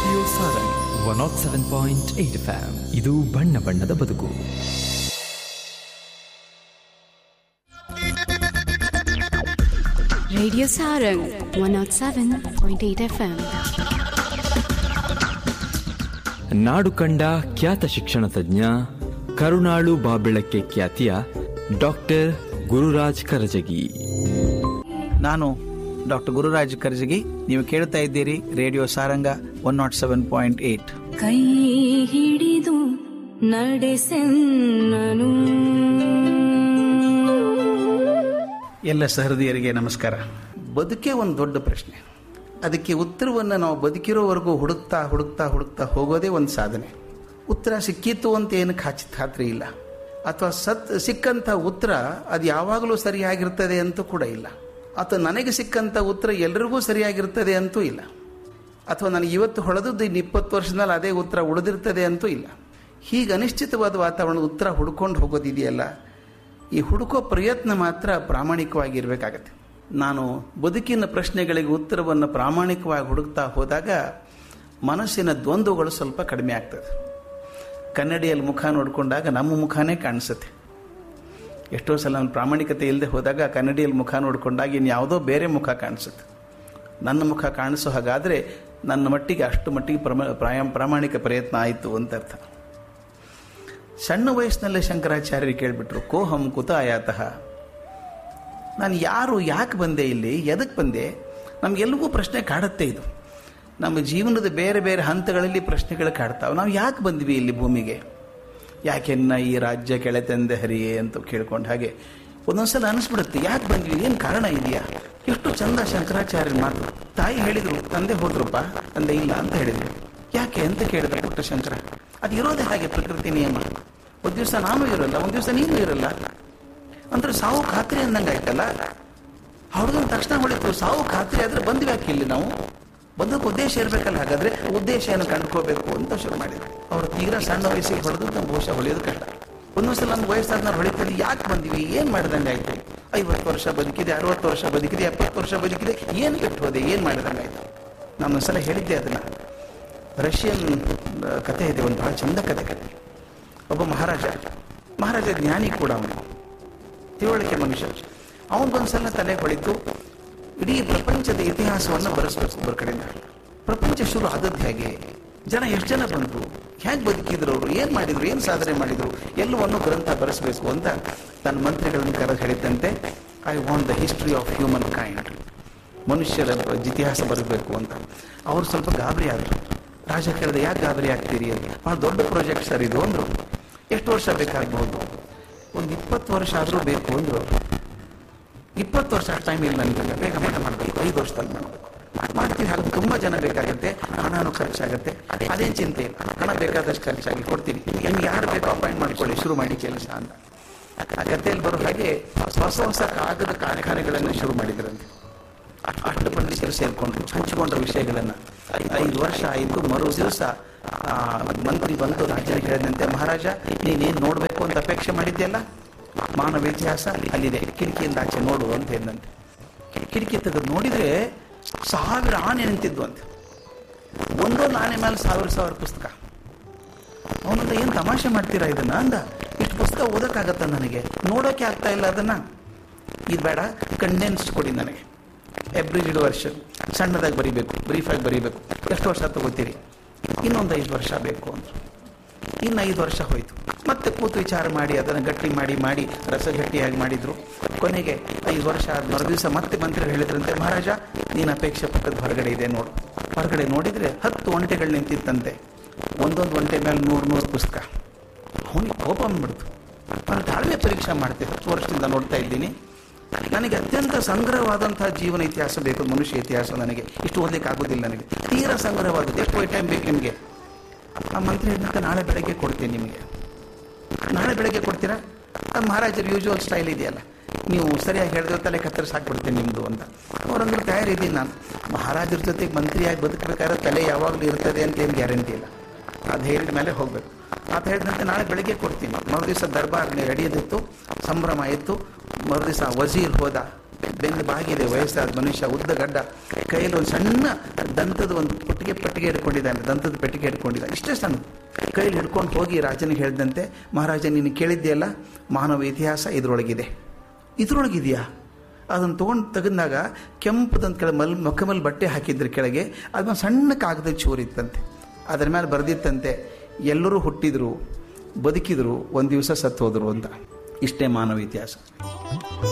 Radio Sarang one naught seven point eight FM ಇದು ಬಣ್ಣ ಬಣ್ಣದ ಬದುಕು Radio Sarang 107.8 FM. ನಾಡು ಕಂಡ ಖ್ಯಾತ ಶಿಕ್ಷಣ ತಜ್ಞ ಕರುಣಾಳು ಬಾಬೆಳಕ್ಕೆ ಖ್ಯಾತಿಯ ಡಾಕ್ಟರ್ ಗುರುರಾಜ್ ಕರಜಗಿ ನಾನು ಡಾಕ್ಟರ್ ಗುರುರಾಜ್ ಕರ್ಜಗಿ ನೀವು ಕೇಳ್ತಾ ಇದ್ದೀರಿ radio Saranga one naught seven point eight ಕೈ ಹಿಡಿದು ನಡೆಸೆನ್ನನು ಎಲ್ಲ ಸಹೃದಯರಿಗೆ ನಮಸ್ಕಾರ ಬದುಕೇ ಒಂದು ದೊಡ್ಡ ಪ್ರಶ್ನೆ ಅದಕ್ಕೆ ಉತ್ತರವನ್ನು ನಾವು ಬದುಕಿರೋವರೆಗೂ ಹುಡುಕ್ತಾ ಹುಡುಕ್ತಾ ಹುಡುಕ್ತಾ ಹೋಗೋದೇ ಒಂದು ಸಾಧನೆ ಉತ್ತರ ಸಿಕ್ಕಿತ್ತು ಅಂತ ಏನು ಖಾಚಿ ಖಾತ್ರಿ ಇಲ್ಲ ಅಥವಾ ಸತ್ ಸಿಕ್ಕಂಥ ಉತ್ತರ ಅದು ಯಾವಾಗಲೂ ಸರಿಯಾಗಿರ್ತದೆ ಅಂತೂ ಕೂಡ ಇಲ್ಲ ಅಥವಾ ನನಗೆ ಸಿಕ್ಕಂಥ ಉತ್ತರ ಎಲ್ರಿಗೂ ಸರಿಯಾಗಿರ್ತದೆ ಅಂತೂ ಇಲ್ಲ ಅಥವಾ ನನಗೆ ಇವತ್ತು ಹೊಳೆದದ್ದು ಇನ್ನು ಇಪ್ಪತ್ತು ವರ್ಷದಲ್ಲಿ ಅದೇ ಉತ್ತರ ಉಳಿದಿರ್ತದೆ ಅಂತೂ ಇಲ್ಲ ಹೀಗೆ ಅನಿಶ್ಚಿತವಾದ ವಾತಾವರಣದ ಉತ್ತರ ಹುಡ್ಕೊಂಡು ಹೋಗೋದಿದೆಯಲ್ಲ ಈ ಹುಡುಕೋ ಪ್ರಯತ್ನ ಮಾತ್ರ ಪ್ರಾಮಾಣಿಕವಾಗಿರಬೇಕಾಗತ್ತೆ ನಾನು ಬದುಕಿನ ಪ್ರಶ್ನೆಗಳಿಗೆ ಉತ್ತರವನ್ನು ಪ್ರಾಮಾಣಿಕವಾಗಿ ಹುಡುಕ್ತಾ ಹೋದಾಗ ಮನಸ್ಸಿನ ದ್ವಂದ್ವಗಳು ಸ್ವಲ್ಪ ಕಡಿಮೆ ಆಗ್ತದೆ ಕನ್ನಡಿಯಲ್ಲಿ ಮುಖ ನೋಡಿಕೊಂಡಾಗ ನಮ್ಮ ಮುಖನೇ ಕಾಣಿಸುತ್ತೆ ಎಷ್ಟೋ ಸಲ ನಾನು ಪ್ರಾಮಾಣಿಕತೆ ಇಲ್ಲದೆ ಹೋದಾಗ ಕನ್ನಡಿಯಲ್ಲಿ ಮುಖ ನೋಡಿಕೊಂಡಾಗ ಇನ್ನು ಯಾವುದೋ ಬೇರೆ ಮುಖ ಕಾಣಿಸುತ್ತೆ ನನ್ನ ಮುಖ ಕಾಣಿಸೋ ಹಾಗಾದರೆ ನನ್ನ ಮಟ್ಟಿಗೆ ಅಷ್ಟು ಮಟ್ಟಿಗೆ ಪ್ರಮ ಪ್ರಾಯ ಪ್ರಾಮಾಣಿಕ ಪ್ರಯತ್ನ ಆಯಿತು ಅಂತ ಅರ್ಥ ಸಣ್ಣ ವಯಸ್ಸಿನಲ್ಲೇ ಶಂಕರಾಚಾರ್ಯರು ಕೇಳಿಬಿಟ್ರು ಕೋಹಂ ಕುತ ಆಯಾತಃ ನಾನು ಯಾರು ಯಾಕೆ ಬಂದೆ ಇಲ್ಲಿ ಎದಕ್ಕೆ ಬಂದೆ ನಮಗೆಲ್ಲರಿಗೂ ಪ್ರಶ್ನೆ ಕಾಡುತ್ತೆ ಇದು ನಮ್ಮ ಜೀವನದ ಬೇರೆ ಬೇರೆ ಹಂತಗಳಲ್ಲಿ ಪ್ರಶ್ನೆಗಳು ಕಾಡ್ತಾವೆ ನಾವು ಯಾಕೆ ಬಂದ್ವಿ ಇಲ್ಲಿ ಭೂಮಿಗೆ ಯಾಕೆನ್ನ ಈ ರಾಜ್ಯ ಕೆಳೆತಂದೆ ಹರಿಯೇ ಅಂತ ಕೇಳ್ಕೊಂಡು ಹಾಗೆ ಒಂದೊಂದ್ಸಲ ಅನಿಸ್ಬಿಡುತ್ತೆ ಯಾಕೆ ಬಂದ್ವಿ ಏನು ಕಾರಣ ಇದೆಯಾ ಎಷ್ಟು ಚಂದ ಶಂಕರಾಚಾರ್ಯರ ಮಾತು ತಾಯಿ ಹೇಳಿದ್ರು ತಂದೆ ಹೋದ್ರಪ್ಪ ತಂದೆ ಇಲ್ಲ ಅಂತ ಹೇಳಿದ್ರು ಯಾಕೆ ಅಂತ ಕೇಳಿದ್ರೆ ಪುಟ್ಟ ಶಂಕರ ಅದು ಇರೋದೇ ಹಾಗೆ ಪ್ರಕೃತಿ ನಿಯಮ ಒಂದು ದಿವಸ ನಾನು ಇರಲ್ಲ ಒಂದು ದಿವಸ ನೀನು ಇರಲ್ಲ ಅಂದ್ರೆ ಸಾವು ಖಾತ್ರಿ ಅಂದಂಗಾಯ್ತಲ್ಲ ಅವ್ರದ್ದು ತಕ್ಷಣ ಹೊಳಿತು ಸಾವು ಖಾತ್ರಿ ಆದ್ರೆ ಬಂದ್ವಿ ಯಾಕೆ ಇಲ್ಲಿ ನಾವು ಬಂದಕ್ಕೆ ಉದ್ದೇಶ ಇರಬೇಕಲ್ಲ ಹಾಗಾದ್ರೆ ಉದ್ದೇಶ ಏನು ಕಂಡುಕೋಬೇಕು ಅಂತ ಶುರು ಮಾಡಿದ್ರು ಅವ್ರು ತೀರಾ ಸಣ್ಣ ವಯಸ್ಸಿಗೆ ಹೊಡೆದು ನಮ್ಮ ಬಹುಶಃ ಹೊಳೆಯೋದು ಕಷ್ಟ ಒಂದೊಂದ್ಸಲ ನಮ್ಮ ವಯಸ್ಸಾದ ಹೊಳಿತಾರೆ ಯಾಕೆ ಬಂದಿವಿ ಏನು ಮಾಡ್ದಂಗೆ ಆಯ್ತು ಐವತ್ತು ವರ್ಷ ಬದುಕಿದೆ ಅರವತ್ತು ವರ್ಷ ಬದುಕಿದೆ ಎಪ್ಪತ್ತು ವರ್ಷ ಬದುಕಿದೆ ಏನು ಕೆಟ್ಟು ಹೋದೆ ಏನು ಮಾಡಿದಂಗೆ ಆಯ್ತು ನಾನು ಒಂದ್ಸಲ ಹೇಳಿದ್ದೆ ಅದನ್ನ ರಷ್ಯನ್ ಆ, ಕತೆ ಇದೆ ಒಂದು ಬಹಳ ಚಂದ ಕತೆ ಕತೆ ಒಬ್ಬ ಮಹಾರಾಜ ಮಹಾರಾಜ ಜ್ಞಾನಿ ಕೂಡ ಅವನು ತಿಳುವಳಿಕೆ ಮನುಷ್ಯ ಅವನಿಗೊಂದ್ಸಲ ತಲೆ ಹೊಳಿತು ಇಡೀ ಪ್ರಪಂಚದ ಇತಿಹಾಸವನ್ನು ಬರೆಸ್ಬೇಕು ಒಬ್ಬರ ಕಡೆಯಿಂದ ಪ್ರಪಂಚ ಶುರು ಆದದ್ದು ಹೇಗೆ ಜನ ಎಷ್ಟು ಜನ ಬಂದರು ಹೇಗೆ ಬದುಕಿದ್ರು ಅವರು ಏನು ಮಾಡಿದ್ರು ಏನು ಸಾಧನೆ ಮಾಡಿದ್ರು ಎಲ್ಲವನ್ನು ಗ್ರಂಥ ಬರೆಸಬೇಕು ಅಂತ ತನ್ನ ಮಂತ್ರಿಗಳನ್ನು ಕರೆದು ಹೇಳಿದ್ದಂತೆ I want the history of humankind ಮನುಷ್ಯರ ಇತಿಹಾಸ ಬರಬೇಕು ಅಂತ ಅವ್ರು ಸ್ವಲ್ಪ ಗಾಬರಿ ಆದರು ರಾಜ ಕೇಳಿದೆ ಯಾಕೆ ಗಾಬರಿ ಆಗ್ತೀರಿ ಅಂತ ಭಾಳ ದೊಡ್ಡ ಪ್ರಾಜೆಕ್ಟ್ ಸರ್ ಇದು ಅಂದರು ಎಷ್ಟು ವರ್ಷ ಬೇಕಾಗಬಹುದು ಒಂದು ಇಪ್ಪತ್ತು ವರ್ಷ ಆದರೂ ಬೇಕು ಅಂದರು ಇಪ್ಪತ್ತು ವರ್ಷ ಟೈಮ್ ಇಲ್ಲ ನನಗೆ ಬೇಗ ಮಠ ಮಾಡಬೇಕು ಐದು ವರ್ಷದಲ್ಲಿ ಮಾಡಬೇಕು ಮಾಡ್ತೀವಿ ಹಾಗೆ ತುಂಬ ಜನ ಬೇಕಾಗುತ್ತೆ ಹಣನೂ ಖರ್ಚಾಗುತ್ತೆ ಅದೇನು ಚಿಂತೆ ಇಲ್ಲ ಹಣ ಬೇಕಾದಷ್ಟು ಖರ್ಚಾಗಿ ಕೊಡ್ತೀನಿ ನಿಮ್ಗೆ ಯಾರು ಬೇಕು ಅಪಾಯಿಂಟ್ ಮಾಡ್ಕೊಳ್ಳಿ ಶುರು ಮಾಡಿ ಕೆಲಸ ಅಂತ ಆ ಕಥೆಯಲ್ಲಿ ಬರೋ ಹಾಗೆ ಹೊಸ ಹೊಸ ಕಾಗದ ಕಾರ್ಖಾನೆಗಳನ್ನು ಶುರು ಮಾಡಿದ್ರಂತೆ ಅಷ್ಟು ಪಂಡಿತರು ಸೇರ್ಕೊಂಡ್ರು ಹಂಚಿಕೊಂಡ್ರ ವಿಷಯಗಳನ್ನು ಐದು ವರ್ಷ ಆಯಿತು ಮರು ದಿವಸ ಆ, ಮಂತ್ರಿ ಬಂದು ರಾಜನಿಗೆ ಹೇಳಿದಂತೆ ಮಹಾರಾಜ ನೀನೇನು ನೋಡಬೇಕು ಅಂತ ಅಪೇಕ್ಷೆ ಮಾಡಿದ್ಯಲ್ಲ ಮಾನವ ಇತಿಹಾಸ ಅಲ್ಲಿದೆ ಕಿಟಕಿಯಿಂದ ಆಚೆ ನೋಡು ಅಂತ ಹೇಳಿದಂತೆ ಕಿಟಕಿ ತೆಗೆದು ನೋಡಿದ್ರೆ ಸಾವಿರ ಆನೆ ನಿಂತಿದ್ವು ಅಂತ ಒಂದೊಂದು ಆನೆ ಮೇಲೆ ಸಾವಿರ ಸಾವಿರ ಪುಸ್ತಕ ಅವನಂದ ಏನು ತಮಾಷೆ ಮಾಡ್ತೀರಾ ಇದನ್ನ ಅಂದ ಇಷ್ಟು ಪುಸ್ತಕ ಓದಕ್ಕಾಗತ್ತ ನನಗೆ ನೋಡೋಕೆ ಆಗ್ತಾ ಇಲ್ಲ ಅದನ್ನ ಇದು ಬೇಡ ಕಂಡೆನ್ಸ್ಡ್ ಕೊಡಿ ನನಗೆ ಎಬ್ರಿಜಿಡ್ ವರ್ಷನ್ ಸಣ್ಣದಾಗಿ ಬರಿಬೇಕು ಬ್ರೀಫಾಗಿ ಬರಿಬೇಕು ಎಷ್ಟು ವರ್ಷ ತಗೋತೀರಿ ಇನ್ನೊಂದು ಐದು ವರ್ಷ ಬೇಕು ಅಂದ್ರು ಇನ್ನು ಐದು ವರ್ಷ ಹೋಯ್ತು ಮತ್ತೆ ಕೂತು ವಿಚಾರ ಮಾಡಿ ಅದನ್ನು ಗಟ್ಟಿ ಮಾಡಿ ಮಾಡಿ ರಸಗಟ್ಟಿಯಾಗಿ ಮಾಡಿದ್ರು ಕೊನೆಗೆ ಐದು ವರ್ಷ ಆದ ಮರು ದಿವಸ ಮತ್ತೆ ಮಂತ್ರಿ ಹೇಳಿದ್ರಂತೆ ಮಹಾರಾಜ ನೀನು ಅಪೇಕ್ಷೆ ಪಕ್ಕದ ಹೊರಗಡೆ ಇದೆ ನೋಡು ಹೊರಗಡೆ ನೋಡಿದ್ರೆ ಹತ್ತು ಒಂಟೆಗಳು ನಿಂತಿತ್ತಂತೆ ಒಂದೊಂದು ಒಂಟೆ ಮೇಲೆ ನೂರು ನೂರು ಪುಸ್ತಕ ಅವನಿಗೆ ಕೋಪ ಬಂದ್ಬಿಡ್ತು ನಾನು ತಾಳ್ಮೆ ಪರೀಕ್ಷೆ ಮಾಡ್ತೇನೆ ಹತ್ತು ವರ್ಷದಿಂದ ನೋಡ್ತಾ ಇದ್ದೀನಿ ನನಗೆ ಅತ್ಯಂತ ಸಂಗ್ರಹವಾದಂತಹ ಜೀವನ ಇತಿಹಾಸ ಬೇಕು ಮನುಷ್ಯ ಇತಿಹಾಸ ನನಗೆ ಇಷ್ಟು ಓದಲಿಕ್ಕೆ ಆಗೋದಿಲ್ಲ ನನಗೆ ತೀರಾ ಸಂಗ್ರಹವಾದದ್ದು ಎಷ್ಟು ಟೈಮ್ ಬೇಕು ನಿಮಗೆ ಆ ಮಂತ್ರಿ ಹೇಳಿದಂತೆ ನಾಳೆ ಬೆಳಗ್ಗೆ ಕೊಡ್ತೀನಿ ನಿಮಗೆ ನಾಳೆ ಬೆಳಗ್ಗೆ ಕೊಡ್ತೀರಾ ಆ ಮಹಾರಾಜರ ಯೂಶುವಲ್ ಸ್ಟೈಲ್ ಇದೆಯಲ್ಲ ನೀವು ಸರಿಯಾಗಿ ಹೇಳಿದ್ರೆ ತಲೆ ಕತ್ತರಿಸಿ ಹಾಕ್ಬಿಡ್ತೀನಿ ನಿಮ್ಮದು ಅಂತ ಅವ್ರಂದ್ರೆ ತಯಾರಿದ್ದೀನಿ ನಾನು ಮಹಾರಾಜರ ಜೊತೆಗೆ ಮಂತ್ರಿಯಾಗಿ ಬದುಕಬೇಕಾದ್ರೆ ತಲೆ ಯಾವಾಗಲೂ ಇರ್ತದೆ ಅಂತ ಏನು ಗ್ಯಾರಂಟಿ ಇಲ್ಲ ಅದು ಹೇಳಿದ ಮೇಲೆ ಹೋಗ್ಬೇಕು ಆತ ಹೇಳಿದಂತೆ ನಾಳೆ ಬೆಳಗ್ಗೆ ಕೊಡ್ತೀನಿ ಮರು ದಿವಸ ದರ್ಬಾರ್ ನಡೆಯೋದಿತ್ತು ಸಂಭ್ರಮ ಇತ್ತು ಮರು ದಿವಸ ವಜೀರ್ ಹೋದ ಬೆನ್ನು ಬಾಗಿದೆ ವಯಸ್ಸಾದ ಮನುಷ್ಯ ಉದ್ದ ಗಡ್ಡ ಕೈಯಲ್ಲಿ ಒಂದು ಸಣ್ಣ ದಂತದ ಒಂದು ಪಟ್ಟಿಗೆ ಪಟ್ಟಿಗೆ ಹಿಡ್ಕೊಂಡಿದ್ದಾನೆ ದಂತದ ಪೆಟ್ಟಿಗೆ ಹಿಡ್ಕೊಂಡಿದ್ದಾನೆ ಇಷ್ಟೇ ಸಣ್ಣ ಕೈಯಲ್ಲಿ ಹಿಡ್ಕೊಂಡು ಹೋಗಿ ರಾಜನಿಗೆ ಹೇಳಿದಂತೆ ಮಹಾರಾಜ ನೀನು ಕೇಳಿದ್ದೆಯಲ್ಲ ಮಾನವ ಇತಿಹಾಸ ಇದರೊಳಗಿದೆ ಇದರೊಳಗಿದೆಯಾ ಅದನ್ನು ತೊಗೊಂಡು ತೆಗೆದಾಗ ಕೆಂಪದಂತ ಕೆಳ ಮಲ್ ಮೊಕ್ಕ ಮೇಲೆ ಬಟ್ಟೆ ಹಾಕಿದ್ರ ಕೆಳಗೆ ಅದೊಂದು ಸಣ್ಣ ಕಾಗದ ಚೂರಿತ್ತಂತೆ ಅದರ ಮೇಲೆ ಬರೆದಿತ್ತಂತೆ ಎಲ್ಲರೂ ಹುಟ್ಟಿದ್ರು ಬದುಕಿದ್ರು ಒಂದು ದಿವಸ ಸತ್ತು ಹೋದ್ರು ಅಂತ ಇಷ್ಟೇ ಮಾನವ ಇತಿಹಾಸ